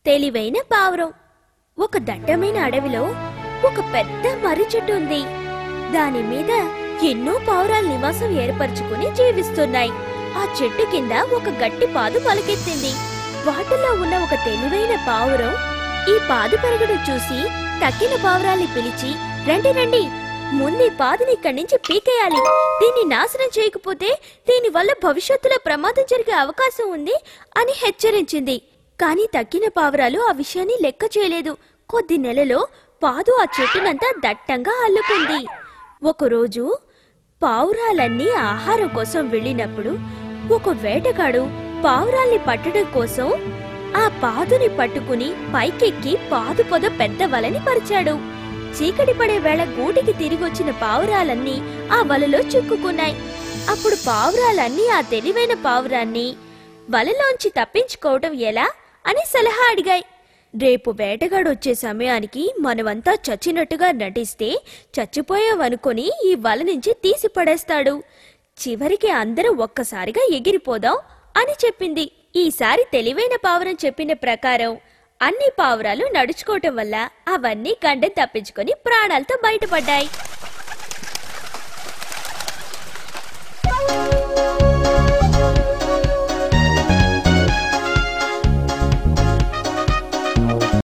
తెలివైన పావురం ఒక దట్టమైన అడవిలో ఒక పెద్ద మర్రి చెట్టు ఉంది దాని మీద ఎన్నో పావురాలు నివాసం ఏర్పరచుకుని జీవిస్తున్నాయి ఆ చెట్టు కింద ఒక గట్టి పాదు మొలకెత్తింది వాటిలో ఉన్న ఒక తెలివైన పావురం ఈ పాదు పెరగడం చూసి తక్కిన పావురాల్ని పిలిచి రండి రండి ముందు పాదుని ఇక్కడి నుంచి పీకేయాలి దీన్ని నాశనం చేయకపోతే దీని వల్ల భవిష్యత్తులో ప్రమాదం జరిగే అవకాశం ఉంది అని హెచ్చరించింది కానీ తక్కిన పావురాలు ఆ విషయాన్ని లెక్క చేయలేదు కొద్ది నెలలో పాదు ఆ చెట్టునంతా దట్టంగా అల్లుకుంది ఒకరోజు పావురాలన్నీ ఆహారం కోసం వెళ్ళినప్పుడు ఒక వేటగాడు పావురాల్ని పట్టడం కోసం ఆ పాదుని పట్టుకుని పైకెక్కి పాదు పొద పెద్ద వలని పరిచాడు చీకటి పడే వేళ గూటికి తిరిగొచ్చిన పావురాలన్నీ ఆ వలలో చిక్కుకున్నాయి అప్పుడు పావురాలన్నీ ఆ తెలివైన పావురాన్ని వలలోంచి తప్పించుకోవటం ఎలా అని సలహా అడిగాయి రేపు వేటగాడు వచ్చే సమయానికి మనమంతా చచ్చినట్టుగా నటిస్తే చచ్చిపోయావనుకొని ఈ వల నుంచి తీసి పడేస్తాడు చివరికి అందరూ ఒక్కసారిగా ఎగిరిపోదాం అని చెప్పింది ఈసారి తెలివైన పావురం చెప్పిన ప్రకారం అన్ని పావురాలు నడుచుకోవటం వల్ల అవన్నీ గండం తప్పించుకొని ప్రాణాలతో బయటపడ్డాయి